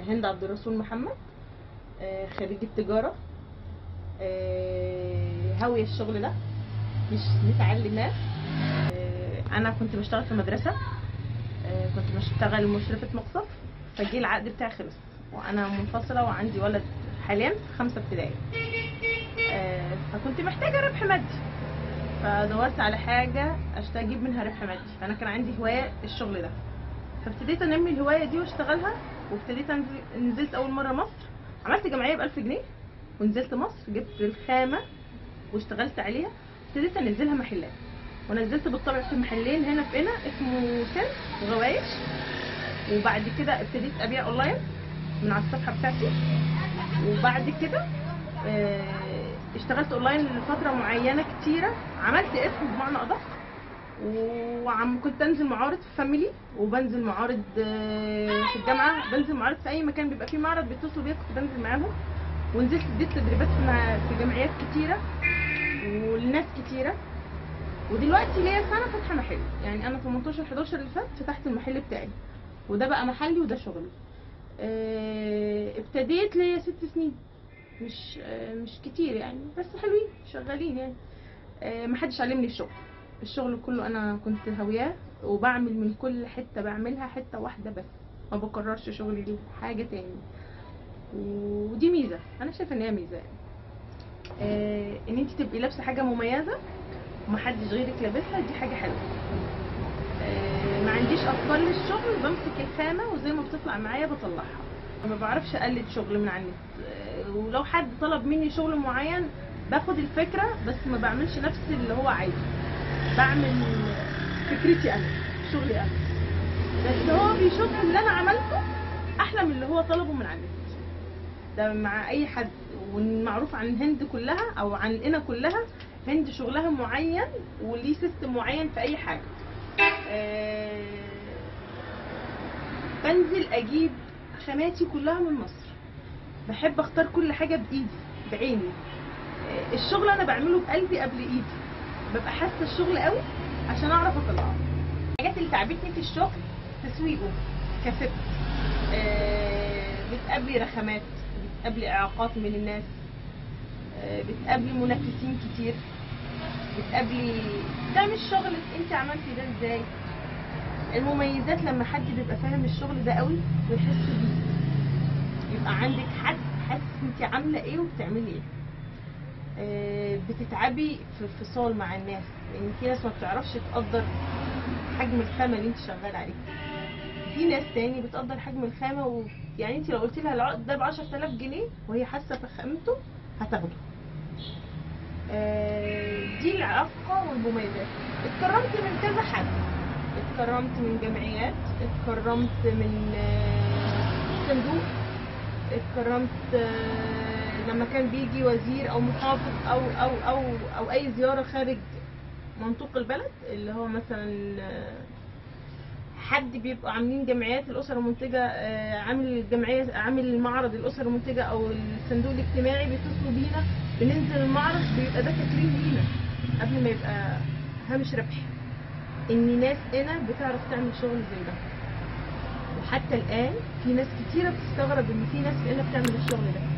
هند عبد الرسول محمد آه، خريجة تجارة آه، هاوية الشغل ده مش متعلمة آه، أنا كنت بشتغل في مدرسة آه، كنت بشتغل مشرفة مقصف فجي العقد بتاعي خلص وأنا منفصلة وعندي ولد حاليا في خمسة ابتدائي آه، فكنت محتاجة ربح مادي فدورت على حاجة أشتغل أجيب منها ربح مادي فأنا كان عندي هواية الشغل ده فابتديت انمي الهوايه دي واشتغلها وابتديت أنزل- نزلت اول مره مصر عملت جمعيه ب 1000 جنيه ونزلت مصر جبت الخامه واشتغلت عليها ابتديت انزلها محلات ونزلت بالطبع في محلين هنا في هنا اسمه سن وغوايش وبعد كده ابتديت ابيع اونلاين من على الصفحه بتاعتي وبعد كده آه، اشتغلت اونلاين لفتره معينه كتيره عملت اسم بمعنى ادق وعم كنت انزل معارض في فاميلي وبنزل معارض آه، في الجامعه بنزل معارض في اي مكان بيبقى فيه معرض بيتصلوا بيا كنت بنزل معاهم ونزلت اديت تدريبات في مع- في جمعيات كتيره ولناس كتيره ودلوقتي ليا سنه فاتحه محل يعني انا 18 11 اللي فات فتحت المحل بتاعي وده بقى محلي وده شغلي آه، ابتديت ليا ست سنين مش آه، مش كتير يعني بس حلوين شغالين يعني آه، محدش علمني الشغل الشغل كله انا كنت هاوياه وبعمل من كل حته بعملها حته واحده بس ما بكررش شغلي دي حاجه تاني ودي ميزه انا شايفه ان هي ميزه يعني آه ان انت تبقي لابسه حاجه مميزه ومحدش غيرك لابسها دي حاجه حلوه آه ما عنديش افكار للشغل بمسك الخامه وزي ما بتطلع معايا بطلعها ما بعرفش اقلد شغل من على النت آه ولو حد طلب مني شغل معين باخد الفكره بس ما بعملش نفس اللي هو عايزه بعمل فكرتي انا شغلي انا بس هو بيشوف اللي انا عملته احلى من اللي هو طلبه من على النت ده مع اي حد والمعروف عن هند كلها او عن انا كلها هند شغلها معين وليه سيستم معين في اي حاجه آه، بنزل اجيب خاماتي كلها من مصر بحب اختار كل حاجه بايدي بعيني آه، الشغل انا بعمله بقلبي قبل ايدي ببقى حاسه الشغل قوي عشان اعرف اطلعه الحاجات اللي تعبتني في الشغل تسويقه كفت آه، بتقابلي رخامات بتقابلي اعاقات من الناس آه، بتقابلي منافسين كتير بتقابلي ده مش شغلك انت عملتي ده ازاي المميزات لما حد بيبقى فاهم الشغل ده قوي ويحس بيه يبقى عندك حد حاسس انت عامله ايه وبتعملي ايه آه، بتتعبي في الفصال مع الناس لان في ناس ما بتعرفش تقدر حجم الخامه اللي انت شغال عليها في ناس تاني بتقدر حجم الخامه و... يعني انت لو قلت لها العقد ده ب 10000 جنيه وهي حاسه في خامته هتاخده آه، دي العفقه والمميزات اتكرمت من كذا حد اتكرمت من جمعيات اتكرمت من آه، صندوق اتكرمت آه، لما كان بيجي وزير او محافظ او او او او اي زياره خارج منطوق البلد اللي هو مثلا آه، حد بيبقوا عاملين جمعيات الاسر المنتجه آه، عامل الجمعيه عامل معرض الاسر المنتجه او الصندوق الاجتماعي بيتصلوا بينا بننزل المعرض بيبقى ده تكريم لينا قبل ما يبقى هامش ربح ان ناس هنا بتعرف تعمل شغل زي ده وحتى الان في ناس كتيره بتستغرب ان في ناس هنا بتعمل الشغل ده